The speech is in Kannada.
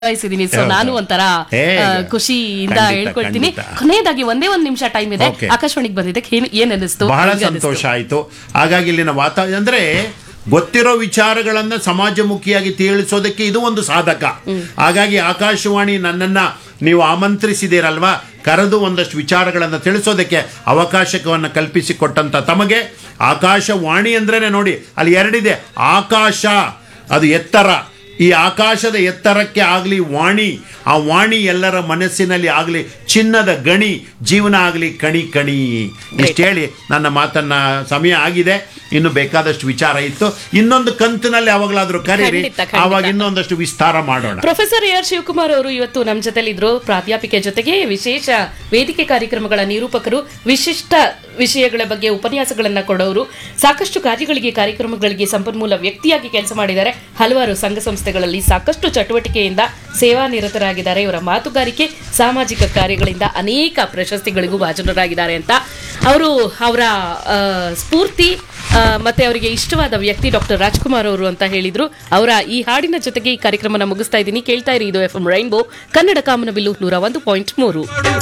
ಭಾಗವಹಿಸಿದೀನಿ ಸೊ ಹೌದಾ? ನಾನು ಒಂಥರ ಏ, ಆ, ಖುಷಿಯಿಂದ ಖಂಡಿತ, ಹೇಳ್ಕೊಳ್ತೀನಿ ಖಂಡಿತ. ಕೊನೆಯದಾಗಿ ಒಂದೇ ಒಂದ್ ನಿಮಿಷ ಟೈಮ್ ಇದೆ Okay. ಆಕಾಶವಾಣಿಗೆ ಬಂದಿದ್ದಕ್ಕೆ ಏನ್ ಏನ್ ಅನಿಸ್ತು ಬಹಳ ಹೆಂಗ್ ಅನಿಸ್ತು? ಸಂತೋಷ ಆಯಿತು ಹಾಗಾಗಿ ಇಲ್ಲಿನ ವಾತಾವರಣ ಅಂದ್ರೆ ಗೊತ್ತಿರೋ ವಿಚಾರಗಳನ್ನ ಸಮಾಜಮುಖಿಯಾಗಿ ತಿಳಿಸೋದಕ್ಕೆ ಇದು ಒಂದು ಸಾಧಕ ಹಾಗಾಗಿ ಆಕಾಶವಾಣಿ ನನ್ನನ್ನ ನೀವು ಆಮಂತ್ರಿಸಿದ್ದೀರಲ್ವಾ ಕರೆದು ಒಂದಷ್ಟು ವಿಚಾರಗಳನ್ನು ತಿಳಿಸೋದಕ್ಕೆ ಅವಕಾಶವನ್ನು ಕಲ್ಪಿಸಿಕೊಟ್ಟಂತ ತಮಗೆ ಆಕಾಶವಾಣಿ ಅಂದ್ರೇನೆ ನೋಡಿ ಅಲ್ಲಿ ಎರಡಿದೆ ಆಕಾಶ ಅದು ಎತ್ತರ ಈ ಆಕಾಶದ ಎತ್ತರಕ್ಕೆ ಆಗಲಿ ವಾಣಿ ಆ ವಾಣಿ ಎಲ್ಲರ ಮನಸ್ಸಿನಲ್ಲಿ ಆಗಲಿ ಚಿನ್ನದ ಗಣಿ ಜೀವನ ಆಗಲಿ ಕಣಿ ಕಣಿ ಇಷ್ಟು ಹೇಳಿ ನನ್ನ ಮಾತನ್ನ ಸಮಯ ಆಗಿದೆ ಇನ್ನು ಬೇಕಾದಷ್ಟು ವಿಚಾರ ಇತ್ತು ಇನ್ನೊಂದು ಕಂತಿನಲ್ಲಿ ಯಾವಾಗಲಾದ್ರೂ ಕರೀರಿ ಖಂಡಿತ, ಖಂಡಿತ. ಆವಾಗ ಇನ್ನೊಂದಷ್ಟು ವಿಸ್ತಾರ ಮಾಡೋಣ ಪ್ರೊಫೆಸರ್ ಎ ಆರ್ ಶಿವಕುಮಾರ್ ಅವರು ಇವತ್ತು ನಮ್ಮ ಜೊತೆಲಿದ್ರು ಪ್ರಾಧ್ಯಾಪಿಕೆ ಜೊತೆಗೆ ವಿಶೇಷ ವೇದಿಕೆ ಕಾರ್ಯಕ್ರಮಗಳ ನಿರೂಪಕರು ವಿಶಿಷ್ಟ ವಿಷಯಗಳ ಬಗ್ಗೆ ಉಪನ್ಯಾಸಗಳನ್ನ ಕೊಡೋರು ಸಾಕಷ್ಟು ಕಾರ್ಯಗಳಿಗೆ ಕಾರ್ಯಕ್ರಮಗಳಿಗೆ ಸಂಪನ್ಮೂಲ ವ್ಯಕ್ತಿಯಾಗಿ ಕೆಲಸ ಮಾಡಿದ್ದಾರೆ ಹಲವಾರು ಸಂಘ ಸಂಸ್ಥೆಗಳಲ್ಲಿ ಸಾಕಷ್ಟು ಚಟುವಟಿಕೆಯಿಂದ ಸೇವಾ ನಿರತರಾಗಿದ್ದಾರೆ ಇವರ ಮಾತುಗಾರಿಕೆ ಸಾಮಾಜಿಕ ಕಾರ್ಯಗಳಿಂದ ಅನೇಕ ಪ್ರಶಸ್ತಿಗಳಿಗೂ ಭಾಜನರಾಗಿದ್ದಾರೆ ಅಂತ ಅವರು ಅವರ ಆ, ಸ್ಫೂರ್ತಿ ಆ, ಮತ್ತೆ ಅವರಿಗೆ ಇಷ್ಟವಾದ ವ್ಯಕ್ತಿ ಡಾಕ್ಟರ್ ರಾಜ್ಕುಮಾರ್ ಅವರು ಅಂತ ಹೇಳಿದ್ರು ಅವರ ಈ ಹಾಡಿನ ಜೊತೆಗೆ ಈ ಕಾರ್ಯಕ್ರಮನ ಮುಗಿಸ್ತಾ ಇದ್ದೀನಿ ಕೇಳ್ತಾ ಇರಿ ಇದು ಎಫ್ ಎಂ ರೈನ್ಬೋ ಕನ್ನಡ ಕಾಮನಬಿಲ್ಲು ನೂರ ಒಂದು ಪಾಯಿಂಟ್ ಮೂರು